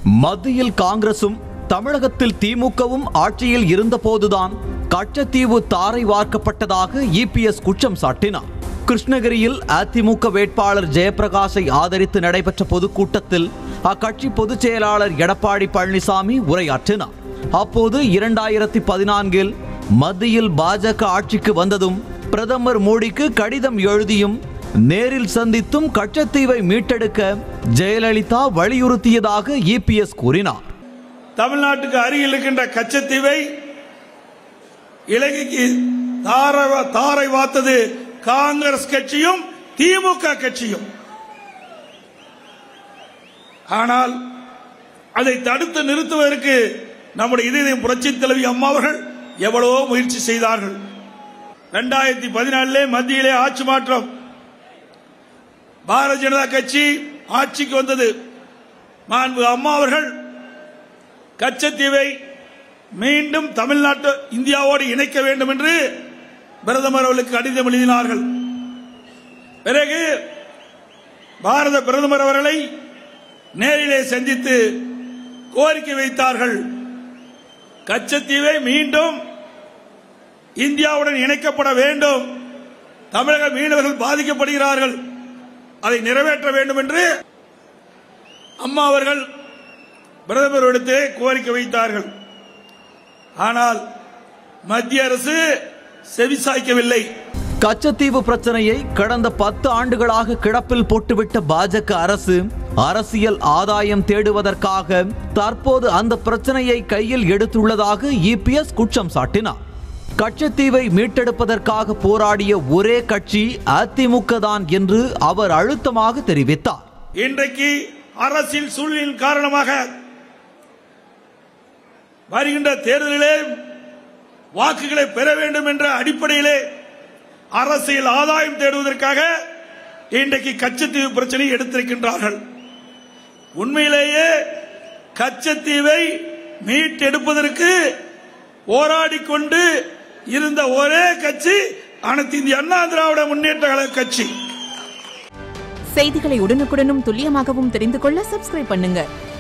மத்தியில் காங்கிரசும் தமிழகத்தில் திமுகவும் ஆட்சியில் இருந்தபோதுதான் கச்சத்தீவு தாரை வார்க்கப்பட்டதாக இபிஎஸ் குற்றம் சாட்டினார் கிருஷ்ணகிரியில் அதிமுக வேட்பாளர் ஜெயபிரகாஷை ஆதரித்து நடைபெற்ற பொதுக்கூட்டத்தில் அக்கட்சி பொதுச் செயலாளர் எடப்பாடி பழனிசாமி உரையாற்றினார் அப்போது இரண்டாயிரத்தி பதினான்கில் மத்தியில் பாஜக ஆட்சிக்கு வந்ததும் பிரதமர் மோடிக்கு கடிதம் எழுதியும் நேரில் சந்தித்தும் கச்சத்தீவை மீட்டெடுக்க ஜெயலலிதா வலியுறுத்தியதாக இபிஎஸ் கூறினார் தமிழ்நாட்டுக்கு அருகில் இருக்கின்ற கச்சத்தீவை இலங்கைக்கு தாரை தாரை வாத்தது காங்கிரஸ் கட்சியும் திமுக கட்சியும் ஆனால் அதை தடுத்து நிறுத்துவதற்கு நம்முடைய இதயம் புரட்சி தலைவி அம்மா அவர்கள் எவ்வளவோ முயற்சி செய்தார்கள் இரண்டாயிரத்தி பதினாலிலே மத்தியிலே ஆட்சி மாற்றம் பாரதிய ஜனதா கட்சி ஆட்சிக்கு வந்தது மாண்பு அம்மா அவர்கள் கச்சத்தீவை மீண்டும் தமிழ்நாட்டு இந்தியாவோடு இணைக்க வேண்டும் என்று பிரதமர் அவர்களுக்கு கடிதம் எழுதினார்கள் பிறகு பாரத பிரதமர் அவர்களை நேரிலே சந்தித்து கோரிக்கை வைத்தார்கள் கச்சத்தீவை மீண்டும் இந்தியாவுடன் இணைக்கப்பட வேண்டும் தமிழக மீனவர்கள் பாதிக்கப்படுகிறார்கள் அதை நிறைவேற்ற வேண்டும் என்று அம்மா அவர்கள் பிரதமரிடத்தே கோரிக்கை வைத்தார்கள் ஆனால் மத்திய அரசு செவிசாய்க்கவில்லை கச்சத்தீவு பிரச்சனையை கடந்த பத்து ஆண்டுகளாக கிடப்பில் போட்டுவிட்ட பாஜக அரசு அரசியல் ஆதாயம் தேடுவதற்காக தற்போது அந்த பிரச்சனையை கையில் எடுத்துள்ளதாக இபிஎஸ் குற்றம் சாட்டினார் கச்சத்தீவை மீட்டெடுப்பதற்காக போராடிய ஒரே கட்சி அதிமுக தான் என்று அவர் அழுத்தமாக தெரிவித்தார் இன்றைக்கு அரசியல் சூழ்நிலையின் காரணமாக வருகின்ற தேர்தலிலே வாக்குகளை பெற வேண்டும் என்ற அடிப்படையிலே அரசியல் ஆதாயம் தேடுவதற்காக இன்றைக்கு கச்சத்தீவு பிரச்சனை எடுத்திருக்கின்றார்கள் உண்மையிலேயே கச்சத்தீவை மீட்டெடுப்பதற்கு போராடிக் கொண்டு இருந்த ஒரே கட்சி அனைத்து இந்திய அண்ணா திராவிட முன்னேற்ற கழக கட்சி செய்திகளை உடனுக்குடனும் துல்லியமாகவும் தெரிந்து கொள்ள சப்ஸ்கிரைப் பண்ணுங்க